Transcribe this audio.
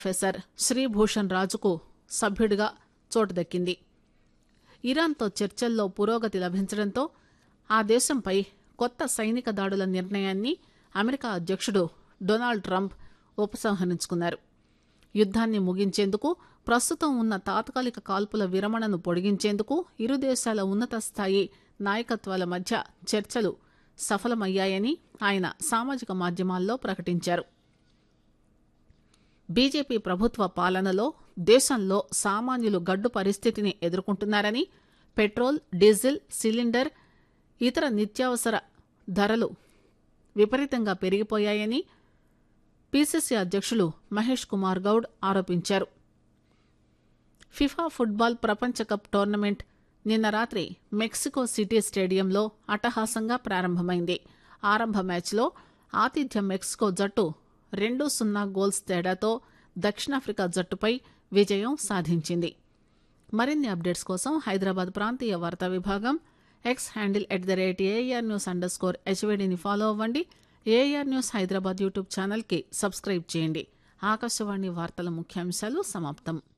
professor Sribhushan రాజుకు సభ్యుడిగా చోటు దక్కింది ఇరాన్తో చర్చల్లో పురోగతి లభించడంతో ఆ దేశంపై కొత్త సైనిక దాడుల నిర్ణయాన్ని అమెరికా అధ్యక్షుడు డొనాల్డ్ ట్రంప్ ఉపసంహరించుకున్నారు యుద్దాన్ని ముగించేందుకు ప్రస్తుతం ఉన్న తాత్కాలిక కాల్పుల విరమణను పొడిగించేందుకు ఇరు దేశాల ఉన్నత స్థాయి నాయకత్వాల మధ్య చర్చలు సఫలమయ్యాయని ఆయన సామాజిక మాధ్యమాల్లో ప్రకటించారు బీజేపీ ప్రభుత్వ పాలనలో దేశంలో సామాన్యులు గడ్డు పరిస్థితిని ఎదుర్కొంటున్నారని పెట్రోల్ డీజిల్ సిలిండర్ ఇతర నిత్యావసర ధరలు విపరీతంగా పెరిగిపోయాయని పీసీసీ అధ్యక్షులు మహేష్ కుమార్ గౌడ్ ఆరోపించారు ఫిఫా ఫుట్బాల్ ప్రపంచ కప్ టోర్నమెంట్ నిన్న రాత్రి మెక్సికో సిటీ స్టేడియంలో అట్టహాసంగా ప్రారంభమైంది ఆరంభ మ్యాచ్లో ఆతిథ్య మెక్సికో జట్టు రెండు సున్నా గోల్స్ తేడాతో దక్షిణాఫ్రికా జట్టుపై విజయం సాధించింది మరిన్ని అప్డేట్స్ కోసం హైదరాబాద్ ప్రాంతీయ వార్తా విభాగం X handle at the rate AR news underscore హెచ్వేడిని ఫాలో అవ్వండి ఏఆర్ న్యూస్ హైదరాబాద్ యూట్యూబ్ ఛానల్కి సబ్స్క్రైబ్ చేయండి ఆకాశవాణి వార్తల ముఖ్యాంశాలు సమాప్తం